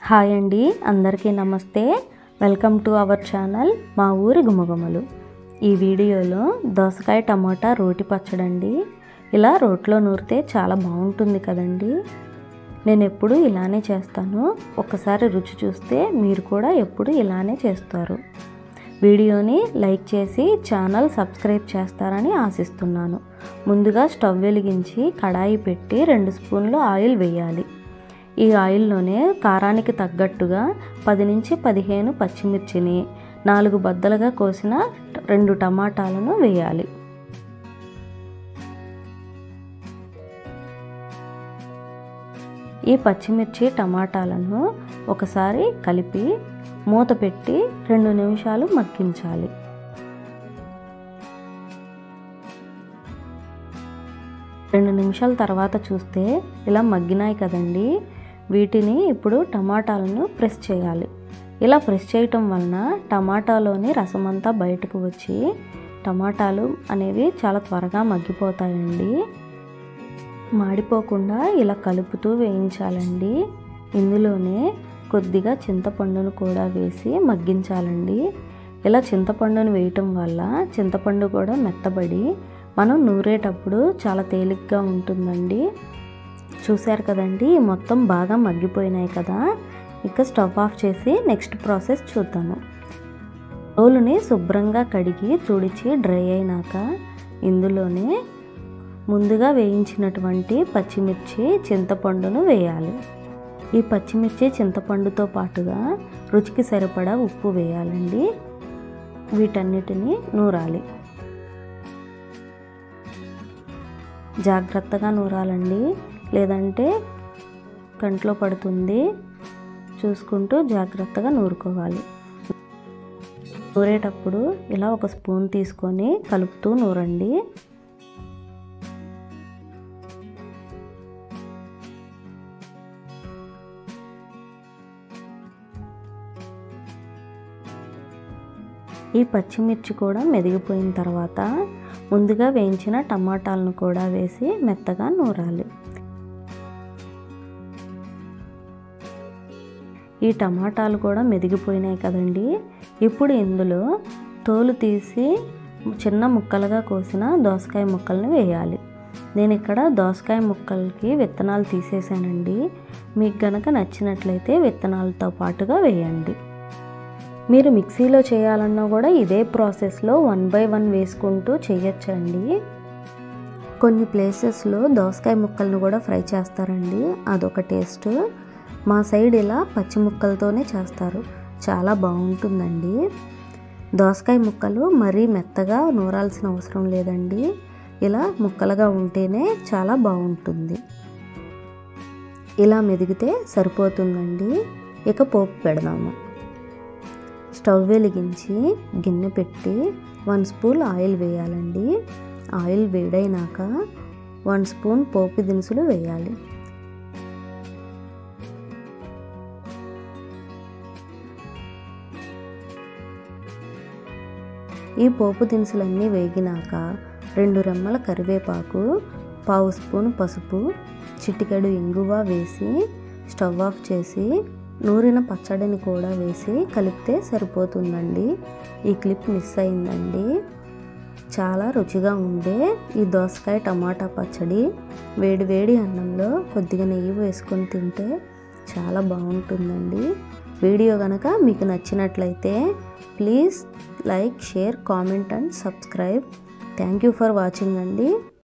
hi అండి అందరికీ నమస్తే వెల్కమ్ టు అవర్ ఛానల్ మా ఊరి గుమగుమలు ఈ వీడియోలో దోసకాయ టమాటా రోటి పచ్చడండి ఇలా రోట్లో నూరితే చాలా బాగుంటుంది కదండి నేను ఎప్పుడు ఇలానే చేస్తాను ఒకసారి రుచి చూస్తే మీరు కూడా ఎప్పుడు ఇలానే చేస్తారు వీడియోని లైక్ చేసి ఛానల్ సబ్స్క్రైబ్ చేస్తారని ఆశిస్తున్నాను ముందుగా స్టవ్ వెలిగించి కడాయి పెట్టి రెండు స్పూన్లు ఆయిల్ వేయాలి ఈ ఆయిల్లోనే కారానికి తగ్గట్టుగా పది నుంచి పదిహేను పచ్చిమిర్చిని నాలుగు బద్దలుగా కోసిన రెండు టమాటాలను వేయాలి ఈ పచ్చిమిర్చి టమాటాలను ఒకసారి కలిపి మూత పెట్టి రెండు నిమిషాలు మగ్గించాలి రెండు నిమిషాల తర్వాత చూస్తే ఇలా మగ్గినాయి కదండి వీటిని ఇప్పుడు టమాటాలను ప్రెస్ చేయాలి ఇలా ప్రెస్ చేయటం వలన టమాటాలోని రసం అంతా బయటకు వచ్చి టమాటాలు అనేవి చాలా త్వరగా మగ్గిపోతాయండి మాడిపోకుండా ఇలా కలుపుతూ వేయించాలండి ఇందులోనే కొద్దిగా చింతపండును కూడా వేసి మగ్గించాలండి ఇలా చింతపండును వేయటం వల్ల చింతపండు కూడా మెత్తబడి మనం నూరేటప్పుడు చాలా తేలిగ్గా ఉంటుందండి చూశారు కదండి మొత్తం బాగా మగ్గిపోయినాయి కదా ఇక స్టవ్ ఆఫ్ చేసి నెక్స్ట్ ప్రాసెస్ చూద్దాము రోలుని శుభ్రంగా కడిగి తుడిచి డ్రై అయినాక ఇందులోనే ముందుగా వేయించినటువంటి పచ్చిమిర్చి చింతపండును వేయాలి ఈ పచ్చిమిర్చి చింతపండుతో పాటుగా రుచికి సరిపడా ఉప్పు వేయాలండి వీటన్నిటిని నూరాలి జాగ్రత్తగా నూరాలండి లేదంటే కంట్లో పడుతుంది చూసుకుంటూ జాగ్రత్తగా నూరుకోవాలి నూరేటప్పుడు ఇలా ఒక స్పూన్ తీసుకొని కలుపుతూ నూరండి ఈ పచ్చిమిర్చి కూడా మెదిగిపోయిన తర్వాత ముందుగా వేయించిన టమాటాలను కూడా వేసి మెత్తగా నూరాలి ఈ టమాటాలు కూడా మెదిగిపోయినాయి కదండి ఇప్పుడు ఇందులో తోలు తీసి చిన్న ముక్కలుగా కోసిన దోసకాయ ముక్కల్ని వేయాలి నేను ఇక్కడ దోసకాయ ముక్కలకి విత్తనాలు తీసేసానండి మీకు గనక నచ్చినట్లయితే విత్తనాలతో పాటుగా వేయండి మీరు మిక్సీలో చేయాలన్నా కూడా ఇదే ప్రాసెస్లో వన్ బై వన్ వేసుకుంటూ చేయొచ్చండి కొన్ని ప్లేసెస్లో దోసకాయ ముక్కలను కూడా ఫ్రై చేస్తారండి అదొక టేస్ట్ మా సైడ్ ఇలా పచ్చి ముక్కలతోనే చేస్తారు చాలా బాగుంటుందండి దోసకాయ ముక్కలు మరీ మెత్తగా నూరాల్సిన అవసరం లేదండి ఇలా ముక్కలుగా ఉంటేనే చాలా బాగుంటుంది ఇలా మెదిగితే సరిపోతుందండి ఇక పోపు పెడదాము స్టవ్ వెలిగించి గిన్నె పెట్టి వన్ స్పూన్ ఆయిల్ వేయాలండి ఆయిల్ వేడైనాక వన్ స్పూన్ పోపు దినుసులు వేయాలి ఈ పోపు దినుసులన్నీ వేగినాక రెండు రెమ్మల కరివేపాకు పావు స్పూన్ పసుపు చిటికెడు ఇంగువ వేసి స్టవ్ ఆఫ్ చేసి నూరిన పచ్చడిని కూడా వేసి కలిపితే సరిపోతుందండి ఈ క్లిప్ మిస్ అయిందండి చాలా రుచిగా ఉండే ఈ దోసకాయ టమాటా పచ్చడి వేడి వేడి అన్నంలో కొద్దిగా నెయ్యి వేసుకొని తింటే చాలా బాగుంటుందండి వీడియో కనుక మీకు నచ్చినట్లయితే please like share comment and subscribe thank you for watching అండి